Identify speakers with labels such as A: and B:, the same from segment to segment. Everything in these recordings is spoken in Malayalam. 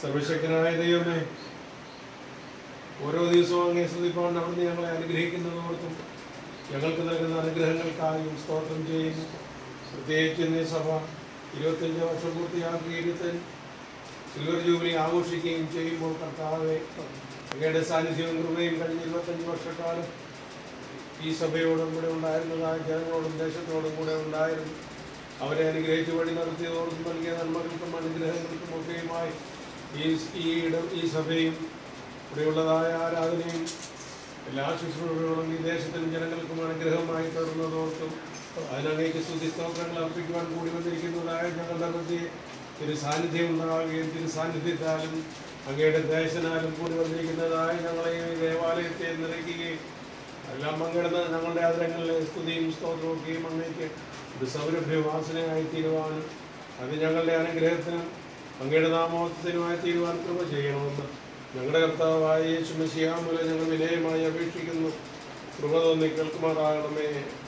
A: സർവശക്തനായ ദൈവമേ ഓരോ ദിവസവും അങ്ങേ സ്തുതിപ്പാൻ അവിടുന്ന് ഞങ്ങളെ അനുഗ്രഹിക്കുന്നതോർത്തും ഞങ്ങൾക്ക് നൽകുന്ന അനുഗ്രഹങ്ങൾക്കായും സ്തോത്രം ചെയ്യുന്നു പ്രത്യേകിച്ച് ഇന്ന് ഈ സഭ ഇരുപത്തഞ്ച് വർഷം പൂർത്തിയാക്കി ഇരുപത്തഞ്ച് സിൽവർ ജൂബിലി ആഘോഷിക്കുകയും ചെയ്യുമ്പോൾ കർത്താവെ അങ്ങയുടെ സാന്നിധ്യവും കൃപയും കഴിഞ്ഞ ഇരുപത്തഞ്ച് വർഷക്കാലം ഈ സഭയോടും ഇവിടെ ഉണ്ടായിരുന്നതായ ജനങ്ങളോടും ദേശത്തോടും കൂടെ ഉണ്ടായിരുന്നു അവരെ അനുഗ്രഹിച്ച് വഴി നടത്തിയതോടും നൽകിയ നന്മകൾക്കും അനുഗ്രഹങ്ങൾക്കും ഒക്കെയുമായി ഈ ഈ ഇടം ഈ സഭയും ഇവിടെയുള്ളതായ ആരാധനയും എല്ലാ ശുശ്രൂഷകളും ഈ ദേശത്തിനും ജനങ്ങൾക്കും അനുഗ്രഹമായി തരുന്നതോർത്തും അതിനങ്ങേക്ക് സ്തുതി സ്തോത്രങ്ങൾ അർപ്പിക്കുവാൻ കൂടി വന്നിരിക്കുന്നതായ ഞങ്ങളുടെ മധ്യേ തിരു സാന്നിധ്യം ഉണ്ടാവുകയും തിരു സാന്നിധ്യത്താലും അങ്ങയുടെ ദേശനാലും കൂടി വന്നിരിക്കുന്നതായ ഞങ്ങളെയും ഈ ദേവാലയത്തെ നിറയ്ക്കുകയും എല്ലാം പങ്കിടുന്ന ഞങ്ങളുടെ ആദരങ്ങളിലെ സ്തുതിയും സ്തോത്രവും ഒക്കെയും അങ്ങേക്ക് ഇത് സൗരഭ്യവാസനയായി തീരുവാനും അത് ഞങ്ങളുടെ അനുഗ്രഹത്തിനും അങ്ങയുടെ നാമോത്തിനുമായി തീരുവാൻ കൃപ ചെയ്യണമെന്ന് ഞങ്ങളുടെ കർത്താവായ യേശു മെസ്സിയാമുല ഞങ്ങൾ വിനയമായി അപേക്ഷിക്കുന്നു കൃപ തോന്നി കേൾക്കുമാറാകണമേ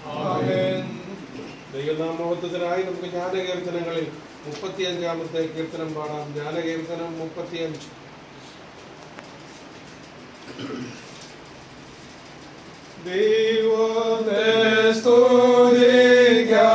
A: ദൈവനാമോത്തത്തിനായി നമുക്ക് ജ്ഞാനകീർത്തനങ്ങളിൽ മുപ്പത്തിയഞ്ചാമത്തെ കീർത്തനം പാടാം ജ്ഞാനകീർത്തനം മുപ്പത്തിയഞ്ച് ദൈവത്തെ സ്തുതിക്കാം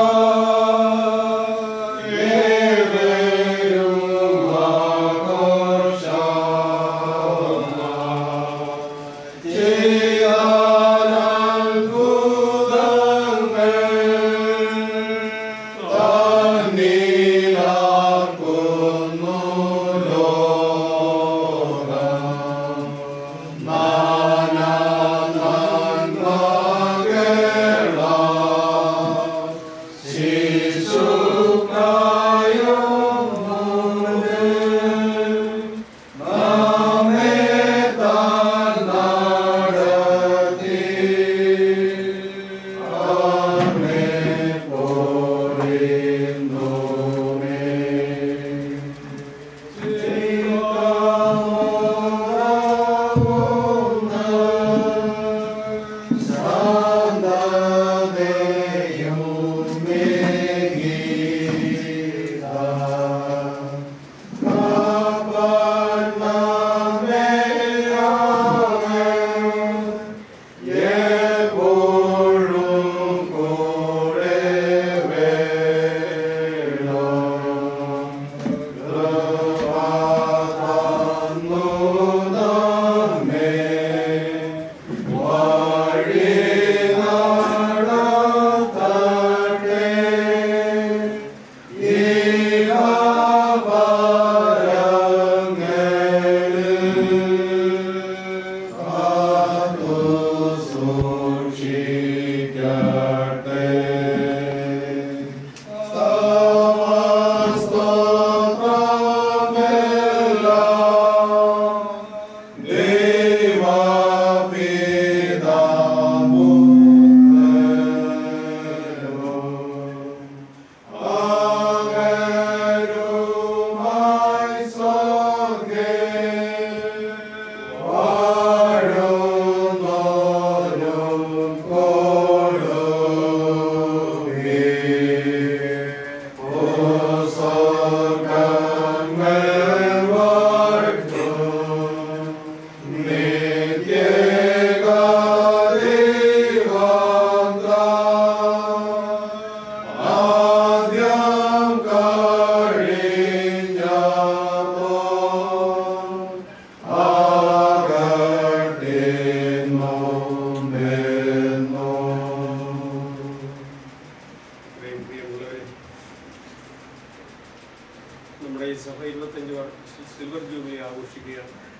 A: ഇത്രയും പ്രിയമുള്ളവരെ നമ്മുടെ ഈ സഭ ഇരുപത്തഞ്ച് വർഷം സിൽവർ ജൂബിലി ആഘോഷിക്കുകയാണ്